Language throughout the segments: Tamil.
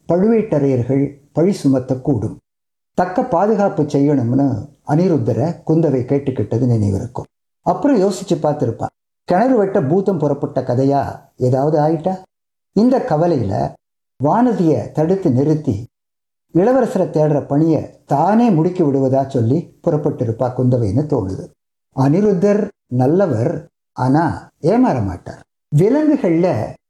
பழுவேட்டரையர்கள் பழி சுமத்தக்கூடும் தக்க பாதுகாப்பு செய்யணும்னு அனிருத்தரை குந்தவை கேட்டுக்கிட்டது நினைவிருக்கும் அப்புறம் யோசிச்சு பார்த்துருப்பா கிணறு வெட்ட பூதம் புறப்பட்ட கதையா ஏதாவது ஆயிட்டா இந்த கவலையில வானதியை தடுத்து நிறுத்தி இளவரசரை தேடுற பணியை தானே முடுக்கி விடுவதா சொல்லி புறப்பட்டிருப்பா குந்தவைன்னு தோணுது அனிருத்தர் நல்லவர் ஆனா ஏமாற மாட்டார் விலங்குகள்ல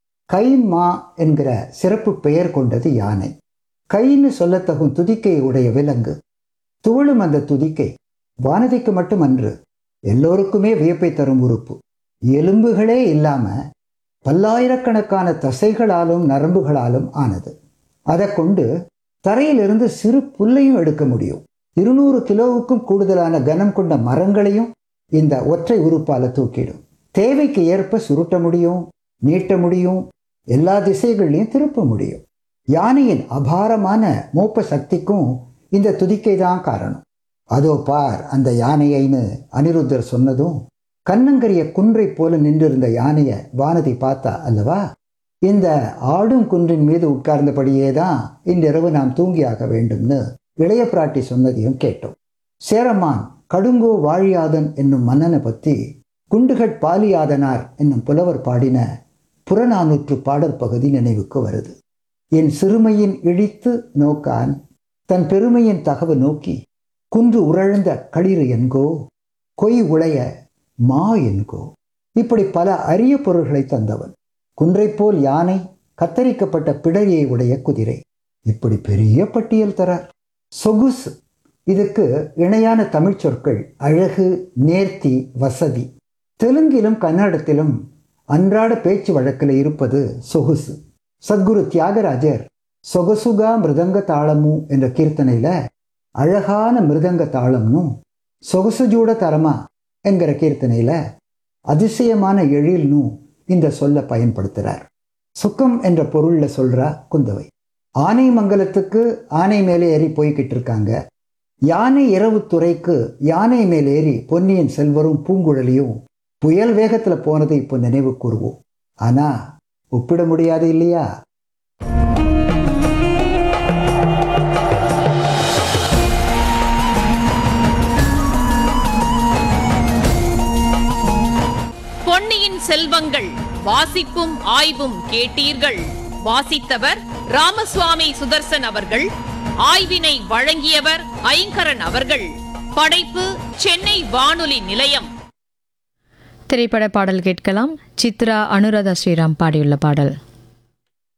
கைமா என்கிற சிறப்பு பெயர் கொண்டது யானை கைன்னு சொல்லத்தகும் துதிக்கை உடைய விலங்கு துவளும் அந்த துதிக்கை வானதிக்கு மட்டுமன்று எல்லோருக்குமே வியப்பை தரும் உறுப்பு எலும்புகளே இல்லாம பல்லாயிரக்கணக்கான தசைகளாலும் நரம்புகளாலும் ஆனது அதை கொண்டு தரையிலிருந்து சிறு புல்லையும் எடுக்க முடியும் இருநூறு கிலோவுக்கும் கூடுதலான கனம் கொண்ட மரங்களையும் இந்த ஒற்றை உறுப்பால தூக்கிடும் தேவைக்கு ஏற்ப சுருட்ட முடியும் நீட்ட முடியும் எல்லா திசைகள்லையும் திருப்ப முடியும் யானையின் அபாரமான மோப்ப சக்திக்கும் இந்த துதிக்கை தான் காரணம் அதோ பார் அந்த யானையைன்னு அனிருத்தர் சொன்னதும் கண்ணங்கரிய குன்றை போல நின்றிருந்த யானையை வானதி பார்த்தா அல்லவா இந்த ஆடும் குன்றின் மீது உட்கார்ந்தபடியே தான் இன்றிரவு நாம் தூங்கியாக வேண்டும்னு இளைய பிராட்டி சொன்னதையும் கேட்டோம் சேரமான் கடுங்கோ வாழியாதன் என்னும் மன்னனை பற்றி குண்டுகட் பாலியாதனார் என்னும் புலவர் பாடின புறநானூற்று பாடற் பகுதி நினைவுக்கு வருது என் சிறுமையின் இழித்து நோக்கான் தன் பெருமையின் தகவு நோக்கி குன்று உரழ்ந்த களிறு என்கோ கொய் உளைய மா என்கோ இப்படி பல அரிய பொருள்களை தந்தவன் குன்றைப்போல் யானை கத்தரிக்கப்பட்ட பிடரியை உடைய குதிரை இப்படி பெரிய பட்டியல் தரார் சொகுசு இதுக்கு இணையான தமிழ் சொற்கள் அழகு நேர்த்தி வசதி தெலுங்கிலும் கன்னடத்திலும் அன்றாட பேச்சு வழக்கில் இருப்பது சொகுசு சத்குரு தியாகராஜர் சொகசுகா மிருதங்க தாளமு என்ற கீர்த்தனையில அழகான மிருதங்க தாளம்னும் சொகசுஜூட தரமா என்கிற கீர்த்தனையில அதிசயமான எழில்னும் இந்த சொல்ல பயன்படுத்துறார் சுக்கம் என்ற பொருள்ல சொல்றா குந்தவை ஆனை மங்கலத்துக்கு ஆனை மேலே ஏறி போய்கிட்டு இருக்காங்க யானை இரவு துறைக்கு யானை மேல் ஏறி பொன்னியின் செல்வரும் பூங்குழலியும் புயல் வேகத்துல போனதை இப்போ நினைவு கூறுவோம் ஆனா ஒப்பிட முடியாது இல்லையா பொன்னியின் செல்வங்கள் வாசிப்பும் ஆய்வும் கேட்டீர்கள் வாசித்தவர் ராமசுவாமி சுதர்சன் அவர்கள் ஆய்வினை வழங்கியவர் ஐங்கரன் அவர்கள் படைப்பு சென்னை வானொலி நிலையம் திரைப்பட பாடல் கேட்கலாம் சித்ரா அனுராதா ஸ்ரீராம் பாடியுள்ள பாடல்